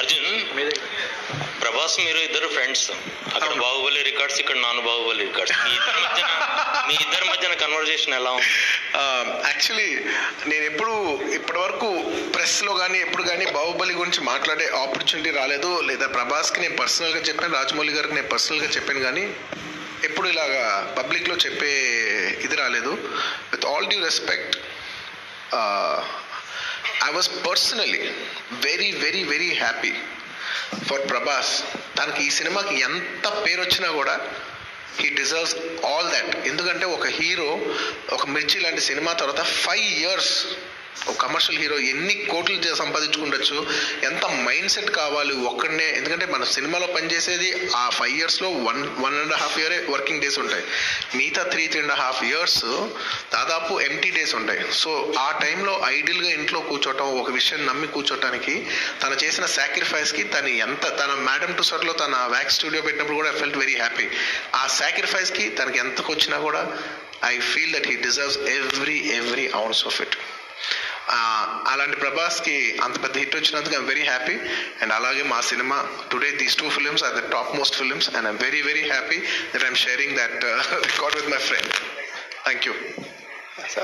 అర్జున్ ప్రభాస్ మీరు ఇద్దరు ఫ్రెండ్స్ అక్కడ అవును. బాహుబలి రికార్డ్స్ ఇక్కడ నాన్ బాహుబలి రికార్డ్స్ మీ ఇద్దరి మధ్యన మీ ఇద్దరి మధ్యన కన్వర్జేషన్ ఎలా ఉంది యాక్చువల్లీ నేను ఎప్పుడు ఇప్పటి వరకు ప్రెస్లో కానీ ఎప్పుడు కానీ బాహుబలి గురించి మాట్లాడే ఆపర్చునిటీ రాలేదు లేదా ప్రభాస్కి నేను పర్సనల్గా చెప్పాను రాజమౌళి గారికి నేను పర్సనల్గా చెప్పాను కానీ ఎప్పుడు ఇలాగా పబ్లిక్లో చెప్పే ఇది రాలేదు with all due respect I was personally very very very happy for Prabhas తనకి ఈ సినిమాకి ఎంత పేరు వచ్చినా కూడా హీ డిజర్వ్స్ ఆల్ దట్ ఎందుకంటే ఒక హీరో ఒక మిర్చి లాంటి సినిమా తర్వాత ఫైవ్ ఇయర్స్ ఒక కమర్షియల్ హీరో ఎన్ని కోట్లు చే- సంపాదించుకుండొచ్చు ఎంత మైండ్ సెట్ కావాలి ఒక్కడనే ఎందుకంటే మన సినిమాలో పనిచేసేది ఆ ఫైవ్ ఇయర్స్లో వన్ వన్ అండ్ హాఫ్ ఇయరే వర్కింగ్ డేస్ ఉంటాయి మిగతా three three and half years దాదాపు ఎంటీ డేస్ ఉంటాయి సో ఆ టైంలో ఐడియల్గా ఇంట్లో కూర్చోవటం ఒక విషయం నమ్మి కూర్చోటానికి తను చేసిన సాక్రిఫైస్కి తను ఎంత తన మేడం టు సర్లో తన వ్యాక్స్ స్టూడియో పెట్టినప్పుడు కూడా ఫెల్ట్ వెరీ హ్యాపీ ఆ సాక్రిఫైస్కి తనకి ఎంతకు వచ్చినా కూడా I feel that he deserves every every ounce of it అలాంటి ప్రభాస్కి అంత పెద్ద హిట్ వచ్చినందుకు ఐమ్ వెరీ హ్యాపీ అండ్ అలాగే మా cinema today these two films are the topmost films and I'm very very happy that I'm sharing that record with my friend thank you